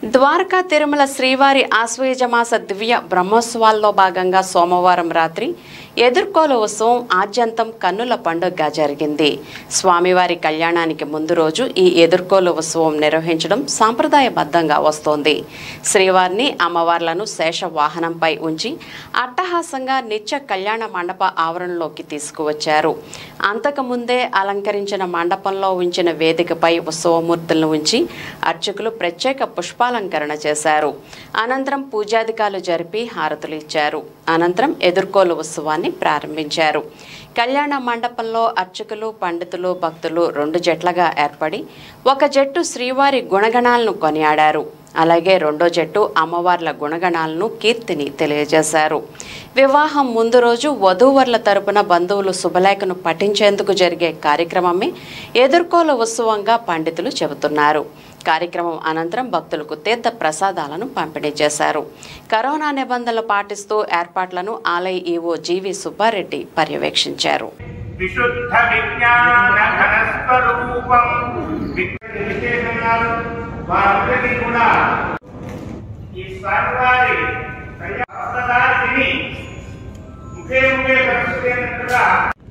ద్వారకా తిరుమల శ్రీవారి ఆశ్వయుజమాస దివ్య బ్రహ్మోత్సవాల్లో భాగంగా సోమవారం రాత్రి ఎదుర్కోలు ఉత్సవం ఆద్యంతం కన్నుల పండుగగా జరిగింది స్వామివారి కళ్యాణానికి ముందు రోజు ఈ ఎదుర్కోలు ఉత్సవం నిర్వహించడం సాంప్రదాయబద్ధంగా వస్తోంది శ్రీవారిని అమ్మవార్లను శేష వాహనంపై ఉంచి అట్టహాసంగా నిత్య కళ్యాణ మండప ఆవరణలోకి తీసుకువచ్చారు అంతకుముందే అలంకరించిన మండపంలో ఉంచిన వేదికపై ఉత్సవమూర్తులను ఉంచి అర్చకులు ప్రత్యేక పుష్పాలంకరణ చేశారు అనంతరం పూజాధికారులు జరిపి హారతులు ఇచ్చారు అనంతరం ఎదుర్కోలు ఉత్సవాన్ని ప్రారంభించారు కళ్యాణ మండపంలో అర్చకులు పండితులు భక్తులు రెండు జట్లుగా ఏర్పడి ఒక జట్టు శ్రీవారి గుణగణాలను కొనియాడారు అలాగే రెండో జట్టు అమ్మవార్ల గుణగణాలను కీర్తిని తెలియజేశారు వివాహం ముందు రోజు వధూవరుల తరపున బంధువులు శుభలేఖను పఠించేందుకు జరిగే కార్యక్రమమే ఎదుర్కోల ఉత్సవంగా పండితులు చెబుతున్నారు కార్యక్రమం అనంతరం భక్తులకు తీర్థ ప్రసాదాలను పంపిణీ చేశారు కరోనా నిబంధనలు పాటిస్తూ ఏర్పాట్లను ఆలయ ఈవో జీవి సుబ్బారెడ్డి పర్యవేక్షించారు విశుద్ధ విజ్ఞాన ఘనస్వరూపం విశేషణాలు వారందరికీ కూడా ఈ స్వామివారి సదాశిని ముఖే ముఖే కలుసుకునేటట్టుగా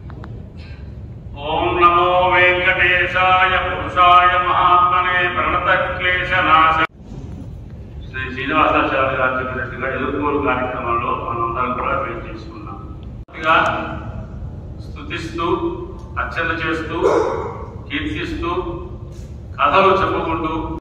ఓం నమో వెంకటేశాయ పురుషాయ మహాత్మనే ప్రణత క్లేశనాశ శ్రీ శ్రీనివాసాచార్య గారు చెప్పినట్టుగా ఎదుర్కోలు కార్యక్రమంలో మనందరం కూడా వెయిట్ చేసుకున్నాం పూర్తిగా స్థుతిస్తూ అర్చన చేస్తూ కీర్తిస్తూ కథలు చెప్పుకుంటూ